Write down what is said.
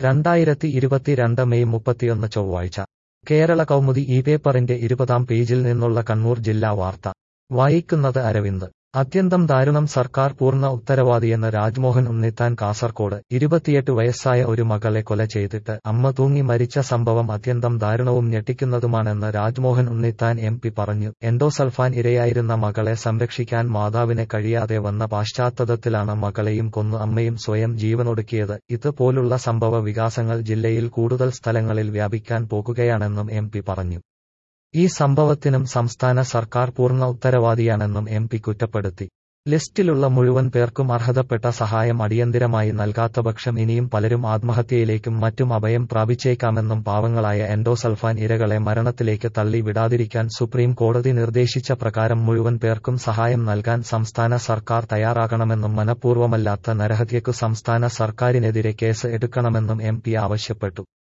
രണ്ടായിരത്തി ഇരുപത്തിരണ്ട് മെയ് മുപ്പത്തിയൊന്ന് ചൊവ്വാഴ്ച കേരള കൗമുദി ഈ പേപ്പറിന്റെ ഇരുപതാം പേജിൽ നിന്നുള്ള കണ്ണൂർ ജില്ലാ വാർത്ത വായിക്കുന്നത് അരവിന്ദ് അത്യന്തം ദാരുണം സർക്കാർ പൂർണ്ണ ഉത്തരവാദിയെന്ന് രാജ്മോഹൻ ഉണ്ണിത്താൻ കാസർകോട് ഇരുപത്തിയെട്ട് വയസ്സായ ഒരു മകളെ കൊല ചെയ്തിട്ട് അമ്മ തൂങ്ങി മരിച്ച സംഭവം അത്യന്തം ദാരുണവും ഞെട്ടിക്കുന്നതുമാണെന്ന് രാജ്മോഹൻ ഉണ്ണിത്താൻ എം പി പറഞ്ഞു എൻഡോസൾഫാൻ ഇരയായിരുന്ന മകളെ സംരക്ഷിക്കാൻ മാതാവിന് കഴിയാതെ വന്ന പശ്ചാത്തലത്തിലാണ് മകളെയും കൊന്നു അമ്മയും സ്വയം ജീവനൊടുക്കിയത് ഇത് പോലുള്ള സംഭവ വികാസങ്ങൾ ജില്ലയിൽ കൂടുതൽ സ്ഥലങ്ങളിൽ വ്യാപിക്കാൻ പോകുകയാണെന്നും എം പി പറഞ്ഞു ഈ സംഭവത്തിനും സംസ്ഥാന സർക്കാർ പൂർണ്ണ ഉത്തരവാദിയാണെന്നും എം പി കുറ്റപ്പെടുത്തി ലിസ്റ്റിലുള്ള മുഴുവൻ പേർക്കും അർഹതപ്പെട്ട സഹായം അടിയന്തിരമായി നൽകാത്തപക്ഷം ഇനിയും പലരും ആത്മഹത്യയിലേക്കും മറ്റും അഭയം പ്രാപിച്ചേക്കാമെന്നും പാവങ്ങളായ എൻഡോസൾഫാൻ ഇരകളെ മരണത്തിലേക്ക് തള്ളി വിടാതിരിക്കാൻ സുപ്രീം കോടതി നിർദ്ദേശിച്ച പ്രകാരം മുഴുവൻ പേർക്കും സഹായം നൽകാൻ സംസ്ഥാന സർക്കാർ തയ്യാറാകണമെന്നും മനഃപൂർവ്വമല്ലാത്ത നരഹത്യക്കു സംസ്ഥാന സർക്കാരിനെതിരെ കേസ് എടുക്കണമെന്നും എം പി ആവശ്യപ്പെട്ടു